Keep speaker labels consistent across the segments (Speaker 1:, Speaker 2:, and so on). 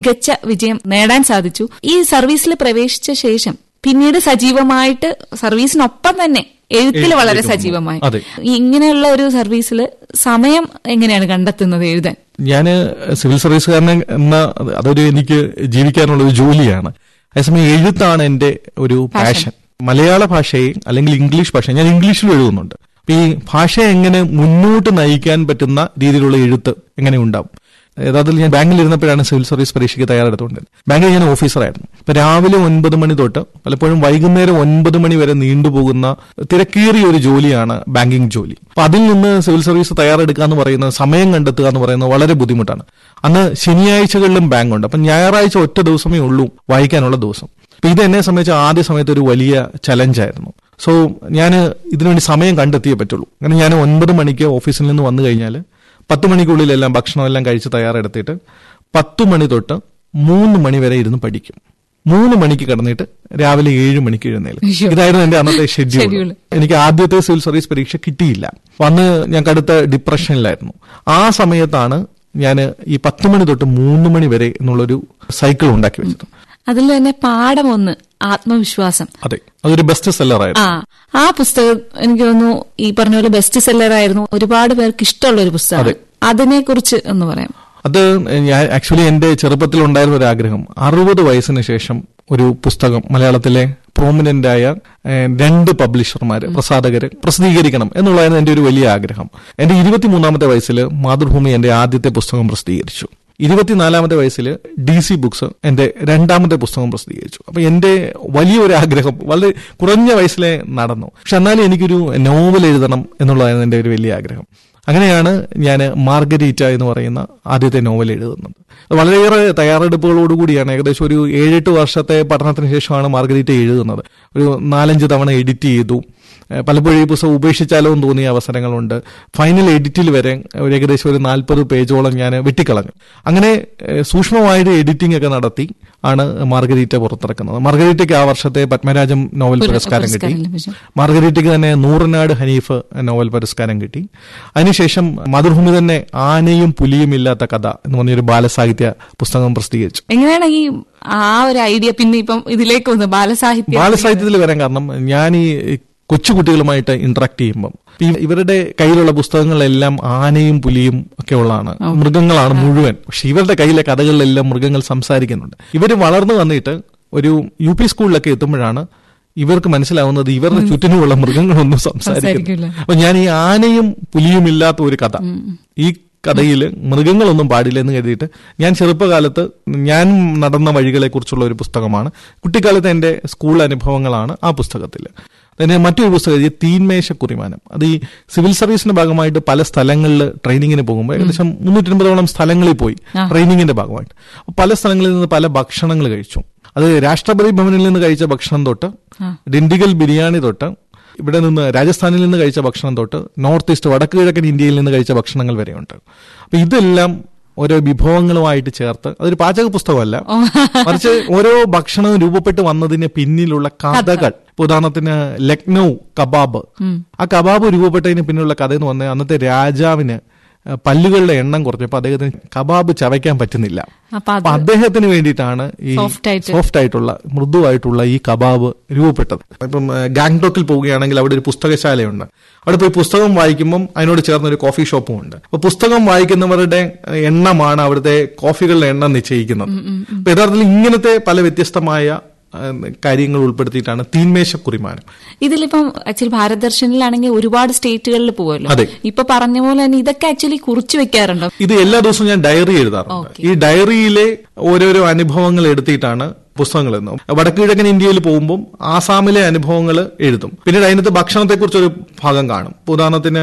Speaker 1: മികച്ച വിജയം നേടാൻ സാധിച്ചു ഈ സർവീസിൽ പ്രവേശിച്ച ശേഷം പിന്നീട് സജീവമായിട്ട് സർവീസിനൊപ്പം തന്നെ എഴുത്തിൽ വളരെ
Speaker 2: എഴുത്തിലേക്ക്
Speaker 1: സജീവമായി
Speaker 2: അതെ.
Speaker 1: ഈ ഇങ്ങനെയുള്ള ഒരു സർവീസിൽ സമയം എങ്ങനെയാണ് കണ്ടെത്തുന്നത് എഴുതാൻ
Speaker 2: ഞാൻ സിവിൽ സർവീസുകാരനെ എന്ന അതൊരു എനിക്ക് ജീവിക്കാനുള്ള ഒരു ജോലിയാണ് അതേസമയം എഴുത്താണ് എന്റെ ഒരു പാഷൻ മലയാള ഭാഷയെ അല്ലെങ്കിൽ ഇംഗ്ലീഷ് ഭാഷ ഞാൻ ഇംഗ്ലീഷിൽ എഴുതുന്നുണ്ട് അപ്പൊ ഈ ഭാഷയെ എങ്ങനെ മുന്നോട്ട് നയിക്കാൻ പറ്റുന്ന രീതിയിലുള്ള എഴുത്ത് എങ്ങനെ ഉണ്ടാവും യഥാർത്ഥത്തിൽ ഞാൻ ബാങ്കിൽ ഇരുന്നപ്പോഴാണ് സിവിൽ സർവീസ് പരീക്ഷയ്ക്ക് തയ്യാറെടുത്തുകൊണ്ടത് ബാങ്കിൽ ഞാൻ ഓഫീസറായിരുന്നു അപ്പൊ രാവിലെ ഒൻപത് മണി തൊട്ട് പലപ്പോഴും വൈകുന്നേരം ഒൻപത് മണി വരെ നീണ്ടുപോകുന്ന തിരക്കേറിയ ഒരു ജോലിയാണ് ബാങ്കിങ് ജോലി അപ്പൊ അതിൽ നിന്ന് സിവിൽ സർവീസ് തയ്യാറെടുക്കുക എന്ന് പറയുന്നത് സമയം കണ്ടെത്തുക എന്ന് പറയുന്നത് വളരെ ബുദ്ധിമുട്ടാണ് അന്ന് ശനിയാഴ്ചകളിലും ബാങ്ക് ഉണ്ട് അപ്പൊ ഞായറാഴ്ച ഒറ്റ ദിവസമേ ഉള്ളൂ വായിക്കാനുള്ള ദിവസം അപ്പൊ ഇത് എന്നെ സംബന്ധിച്ച് ആദ്യ സമയത്ത് ഒരു വലിയ ചലഞ്ചായിരുന്നു സോ ഞാൻ ഇതിനുവേണ്ടി സമയം കണ്ടെത്തിയേ പറ്റുള്ളൂ അങ്ങനെ ഞാൻ ഒൻപത് മണിക്ക് ഓഫീസിൽ നിന്ന് വന്നു കഴിഞ്ഞാൽ പത്ത് മണിക്കുള്ളിലെല്ലാം ഭക്ഷണമെല്ലാം കഴിച്ച് തയ്യാറെടുത്തിട്ട് പത്ത് മണി തൊട്ട് മൂന്ന് മണി വരെ ഇരുന്ന് പഠിക്കും മൂന്ന് മണിക്ക് കിടന്നിട്ട് രാവിലെ ഏഴ് മണിക്ക് എഴുന്നേൽക്കും
Speaker 1: അയ്യോ.
Speaker 2: ഇതായിരുന്നു എന്റെ അന്നത്തെ ഷെഡ്യൂൾ
Speaker 1: Schedule.
Speaker 2: എനിക്ക് ആദ്യത്തെ സിവിൽ സർവീസ് പരീക്ഷ കിട്ടിയില്ല വന്ന് ഞാൻ കടുത്ത ഡിപ്രഷനിലായിരുന്നു ആ സമയത്താണ് ഞാൻ ഈ പത്ത് മണി തൊട്ട് മൂന്ന് മണി വരെ എന്നുള്ളൊരു സൈക്കിൾ ഉണ്ടാക്കി വെച്ചത്
Speaker 1: അതിൽ തന്നെ പാഠം ഒന്ന് ആത്മവിശ്വാസം
Speaker 2: അതെ അതൊരു ബെസ്റ്റ് സെല്ലർ ആയിരുന്നു
Speaker 1: ആ ആ പുസ്തകം എനിക്ക് തോന്നുന്നു ഈ പറഞ്ഞ പോലെ ബെസ്റ്റ് സെല്ലർ ആയിരുന്നു ഒരുപാട് പേർക്ക് ഇഷ്ടമുള്ള ഒരു പുസ്തകമാണ് അതിനെ കുറിച്ച് ഒന്ന് പറയാം
Speaker 2: അത് ഞാൻ ആക്ച്വലി എന്റെ ചെറുപ്പത്തിൽ ഉണ്ടായിരുന്ന ഒരു ആഗ്രഹം അറുപത് വയസ്സിന് ശേഷം ഒരു പുസ്തകം മലയാളത്തിലെ പ്രോമിനന്റ് ആയ ഏഹ്, രണ്ട് പബ്ലിഷർമാര് പ്രസാധകര് പ്രസിദ്ധീകരിക്കണം എന്നുള്ളതായിരുന്നു എന്റെ ഒരു വലിയ ആഗ്രഹം എന്റെ ഇരുപത്തിമൂന്നാമത്തെ വയസ്സിൽ മാതൃഭൂമി എന്റെ ആദ്യത്തെ പുസ്തകം പ്രസിദ്ധീകരിച്ചു ഇരുപത്തിനാലാമത്തെ വയസ്സിൽ ഡി സി ബുക്സ് എന്റെ രണ്ടാമത്തെ പുസ്തകം പ്രസിദ്ധീകരിച്ചു അപ്പൊ എന്റെ വലിയൊരു ആഗ്രഹം വളരെ കുറഞ്ഞ വയസ്സിലെ നടന്നു പക്ഷെ എന്നാലും എനിക്കൊരു നോവൽ എഴുതണം എന്നുള്ളതായിരുന്നു എന്റെ ഒരു വലിയ ആഗ്രഹം അങ്ങനെയാണ് ഞാൻ മാർഗരീറ്റ എന്ന് പറയുന്ന ആദ്യത്തെ നോവൽ എഴുതുന്നത് അത് വളരെയേറെ തയ്യാറെടുപ്പുകളോടുകൂടിയാണ് ഏകദേശം ഒരു ഏഴെട്ട് വർഷത്തെ പഠനത്തിന് ശേഷമാണ് മാർഗരീറ്റ എഴുതുന്നത് ഒരു നാലഞ്ച് തവണ എഡിറ്റ് ചെയ്തു ഏഹ് പലപ്പോഴും ഈ പുസ്തകം ഉപേക്ഷിച്ചാലോ എന്ന് തോന്നിയ അവസരങ്ങളുണ്ട് ഫൈനൽ എഡിറ്റിൽ വരെ ഒരു ഏകദേശം ഒരു നാൽപ്പത് പേജോളം ഞാൻ വെട്ടിക്കളഞ്ഞു അങ്ങനെ ഏഹ് സൂക്ഷ്മമായിട്ട് എഡിറ്റിംഗ് ഒക്കെ നടത്തി ആണ് മാർഗരീറ്റ പുറത്തിറക്കുന്നത് മാർഗരീറ്റയ്ക്ക് ആ വർഷത്തെ പത്മരാജം നോവൽ
Speaker 1: പുര-
Speaker 2: പുരസ്കാരം കിട്ടി
Speaker 1: പുരസ്കാരം ലഭിച്ചു.
Speaker 2: മാർഗരീറ്റയ്ക്ക് തന്നെ നൂറനാട് ഹനീഫ് നോവൽ പുരസ്കാരം കിട്ടി അതിനുശേഷം മാതൃഭൂമി തന്നെ ആനയും പുലിയും ഇല്ലാത്ത കഥ എന്ന് പറഞ്ഞൊരു ബാലസാഹിത്യ പുസ്തകം പ്രസിദ്ധീകരിച്ചു
Speaker 1: എങ്ങനെയാണ് ഈ ആ ഒരു ഐഡിയ പിന്നെ ഇപ്പം ഇതിലേക്ക് വന്നത് ബാലസാഹിത്യം
Speaker 2: ബാലസാഹിത്യത്തിൽ വരാൻ കാരണം ഞാൻ ഈ കൊച്ചുകുട്ടികളുമായിട്ട് ഇന്ററാക്ട് ചെയ്യുമ്പം ഈ ഇവരുടെ കയ്യിലുള്ള പുസ്തകങ്ങളെല്ലാം ആനയും പുലിയും ഒക്കെ ഉള്ളതാണ് മൃഗങ്ങളാണ് മുഴുവൻ പക്ഷെ ഇവരുടെ കയ്യിലെ കഥകളിലെല്ലാം മൃഗങ്ങൾ സംസാരിക്കുന്നുണ്ട് ഇവർ വളർന്നു വന്നിട്ട് ഒരു യു പി സ്കൂളിലൊക്കെ എത്തുമ്പോഴാണ് ഇവർക്ക് മനസ്സിലാവുന്നത് ഇവരുടെ ചുറ്റിനുമുള്ള മൃഗങ്ങളൊന്നും സംസാരിക്കുന്നു
Speaker 1: സംസാരിക്കില്ല.
Speaker 2: അപ്പൊ ഞാൻ ഈ ആനയും പുലിയും ഇല്ലാത്ത ഒരു കഥ ഈ കഥയിൽ മൃഗങ്ങളൊന്നും പാടില്ല എന്ന് കരുതിയിട്ട് ഞാൻ ചെറുപ്പകാലത്ത് ഞാൻ നടന്ന വഴികളെ കുറിച്ചുള്ള ഒരു പുസ്തകമാണ് കുട്ടിക്കാലത്തെ എന്റെ സ്കൂൾ അനുഭവങ്ങളാണ് ആ പുസ്തകത്തിൽ പിന്നെ മറ്റൊരു പുസ്തകം ഈ തീന്മേശ കുറിമാനം അത് ഈ സിവിൽ സർവീസിന്റെ ഭാഗമായിട്ട് പല സ്ഥലങ്ങളിൽ ട്രെയിനിങ്ങിന് പോകുമ്പോൾ ഏകദേശം മുന്നൂറ്റൻപതോളം സ്ഥലങ്ങളിൽ പോയി ട്രെയിനിങ്ങിന്റെ ഭാഗമായിട്ട് അപ്പൊ പല സ്ഥലങ്ങളിൽ നിന്ന് പല ഭക്ഷണങ്ങൾ കഴിച്ചു അത് രാഷ്ട്രപതി ഭവനിൽ നിന്ന് കഴിച്ച ഭക്ഷണം തൊട്ട് ഡിണ്ടിഗൽ ബിരിയാണി തൊട്ട് ഇവിടെ നിന്ന് രാജസ്ഥാനിൽ നിന്ന് കഴിച്ച ഭക്ഷണം തൊട്ട് നോർത്ത് ഈസ്റ്റ് വടക്ക് കിഴക്കൻ ഇന്ത്യയിൽ നിന്ന് കഴിച്ച ഭക്ഷണങ്ങൾ വരെയുണ്ട് അപ്പൊ ഇതെല്ലാം ഓരോ വിഭവങ്ങളുമായിട്ട് ചേർത്ത് അതൊരു പാചക പുസ്തകമല്ല മറിച്ച് ഓരോ ഭക്ഷണവും രൂപപ്പെട്ട് വന്നതിന് പിന്നിലുള്ള കഥകൾ ഇപ്പൊ ഉദാഹരണത്തിന് ലക്നൗ കബാബ് ആ കബാബ് രൂപപ്പെട്ടതിന് പിന്നിലുള്ള കഥ എന്ന് പറഞ്ഞാൽ അന്നത്തെ രാജാവിന് ഏഹ്, പല്ലുകളുടെ എണ്ണം കുറഞ്ഞപ്പോൾ അദ്ദേഹത്തിന് കബാബ് ചവയ്ക്കാൻ പറ്റുന്നില്ല
Speaker 1: അപ്പൊ അത്
Speaker 2: അപ്പൊ അദ്ദേഹത്തിന് വേണ്ടിയിട്ടാണ് ഈ
Speaker 1: Soft ആയിട്ട്.
Speaker 2: സോഫ്റ്റ് ആയിട്ടുള്ള മൃദുവായിട്ടുള്ള ഈ കബാബ് രൂപപ്പെട്ടത് ഇപ്പം ഏഹ്, ഗാങ്ടോക്കിൽ പോവുകയാണെങ്കിൽ അവിടെ ഒരു പുസ്തകശാലയുണ്ട് അവിടെ പോയി പുസ്തകം വായിക്കുമ്പം അതിനോട് ചേർന്ന് ഒരു കോഫി ഷോപ്പും ഉണ്ട് അപ്പൊ പുസ്തകം വായിക്കുന്നവരുടെ ഏഹ്, എണ്ണമാണ് അവിടുത്തെ കോഫികളുടെ എണ്ണം നിശ്ചയിക്കുന്നത് അപ്പൊ യഥാർത്ഥത്തിൽ ഇങ്ങനത്തെ പല വ്യത്യസ്തമായ ഏഹ്, കാര്യങ്ങൾ ഉൾപ്പെടുത്തിയിട്ടാണ് തീന്മേശ കുറിമാനം
Speaker 1: ഇതിലിപ്പം ആക്ച്വലി ഭാരത് ദർശനിലാണെങ്കിൽ ഒരുപാട് സ്റ്റേറ്റുകളിൽ പോകുമല്ലോ
Speaker 2: അതെ.
Speaker 1: ഇപ്പൊ പറഞ്ഞ പോലെ തന്നെ ഇതൊക്കെ ആക്ച്വലി കുറിച്ചു വെക്കാറുണ്ടോ
Speaker 2: ഇത് എല്ലാ ദിവസവും ഞാൻ ഡയറി എഴുതാറുണ്ട്
Speaker 1: Okay.
Speaker 2: ഈ ഡയറിയിലെ ഓരോരോ അനുഭവങ്ങൾ എടുത്തിട്ടാണ് പുസ്തകങ്ങൾ എഴുതുന്നത് വടക്ക് കിഴക്കൻ ഇന്ത്യയിൽ പോകുമ്പോൾ ആസാമിലെ അനുഭവങ്ങൾ എഴുതും പിന്നീട് അതിനകത്ത് ഭക്ഷണത്തെക്കുറിച്ചൊരു ഭാഗം കാണും ഇപ്പൊ ഉദാഹരണത്തിന്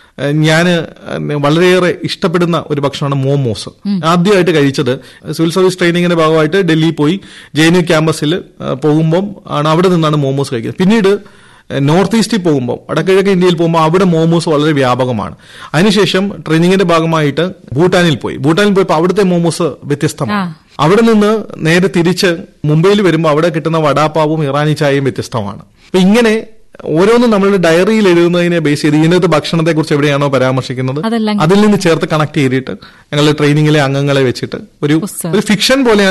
Speaker 2: ഞാൻ വളരെയേറെ ഇഷ്ടപ്പെടുന്ന ഒരു ഭക്ഷണമാണ് മോമോസ് ആദ്യമായിട്ട് കഴിച്ചത് സിവിൽ സർവീസ് ട്രെയിനിങ്ങിന്റെ ഭാഗമായിട്ട് ഡൽഹിയിൽ പോയി ജെ എൻ യു ക്യാമ്പസിൽ പോകുമ്പം ആണ് അവിടെ നിന്നാണ് മോമോസ് കഴിക്കുന്നത് പിന്നീട് നോർത്ത് ഈസ്റ്റിൽ പോകുമ്പോൾ വടക്കിഴക്ക് ഇന്ത്യയിൽ പോകുമ്പോൾ അവിടെ മോമോസ് വളരെ വ്യാപകമാണ് അതിനുശേഷം ട്രെയിനിങ്ങിന്റെ ഭാഗമായിട്ട് ഭൂട്ടാനിൽ പോയി ഭൂട്ടാനിൽ പോയപ്പോൾ അവിടുത്തെ മോമോസ് വ്യത്യസ്തമാണ് അവിടെ നിന്ന് നേരെ തിരിച്ച് മുംബൈയിൽ വരുമ്പോൾ അവിടെ കിട്ടുന്ന വടാപ്പാവും ഇറാനി ചായയും വ്യത്യസ്തമാണ് അപ്പൊ ഇങ്ങനെ ഓരോന്നും നമ്മളുടെ ഡയറിയിൽ എഴുതുന്നതിനെ ബേസ് ചെയ്ത് ഇതിനകത്ത് ഭക്ഷണത്തെ കുറിച്ച് എവിടെയാണോ പരാമർശിക്കുന്നത്
Speaker 1: അതെല്ലാം
Speaker 2: അതിൽ നിന്ന് ചേർത്ത് കണക്ട് ചെയ്തിട്ട് ഞങ്ങൾ ട്രെയിനിങ്ങിലെ അംഗങ്ങളെ വെച്ചിട്ട് ഒരു
Speaker 1: പുസ്തകം.
Speaker 2: ഒരു ഫിക്ഷൻ പോലെയാണ്